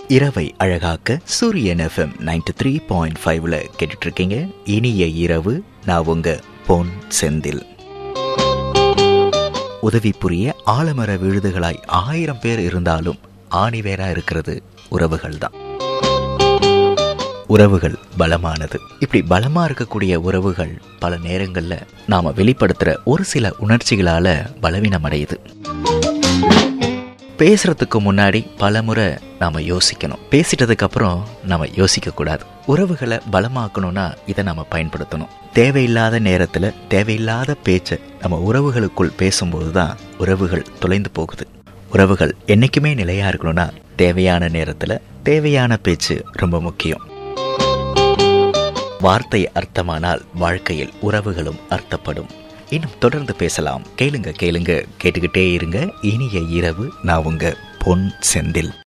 இரவை அழகாக்க சூரியன் FM ninety three point ஃபைவ்ல கேட்டுட்டு இருக்கீங்க இனிய இரவு நான் உங்க பொன் செந்தில் உதவி புரிய ஆலமர விழுதுகளாய் ஆயிரம் பேர் இருந்தாலும் ஆணிவேரா இருக்கிறது உறவுகள் தான் உறவுகள் பலமானது இப்படி பலமா இருக்கக்கூடிய உறவுகள் பல நேரங்கள்ல நாம வெளிப்படுத்துற ஒரு சில உணர்ச்சிகளால பலவீனம் அடையுது பேசுறதுக்கு முன்னாடி பல முறை நாம யோசிக்கணும் பேசிட்டதுக்கு அப்புறம் நாம யோசிக்க கூடாது உறவுகளை பலமாக்கணும்னா இதை நாம பயன்படுத்தணும் தேவையில்லாத நேரத்துல தேவையில்லாத பேச்சை நம்ம உறவுகளுக்குள் பேசும்போது தான் உறவுகள் தொலைந்து போகுது உறவுகள் என்னைக்குமே நிலையா இருக்கணும்னா தேவையான நேரத்துல தேவையான பேச்சு ரொம்ப முக்கியம் வார்த்தை அர்த்தமானால் வாழ்க்கையில் உறவுகளும் அர்த்தப்படும் இன்னும் தொடர்ந்து பேசலாம் கேளுங்க கேளுங்க கேட்டுக்கிட்டே இருங்க இனிய இரவு நான் உங்க பொன் செந்தில்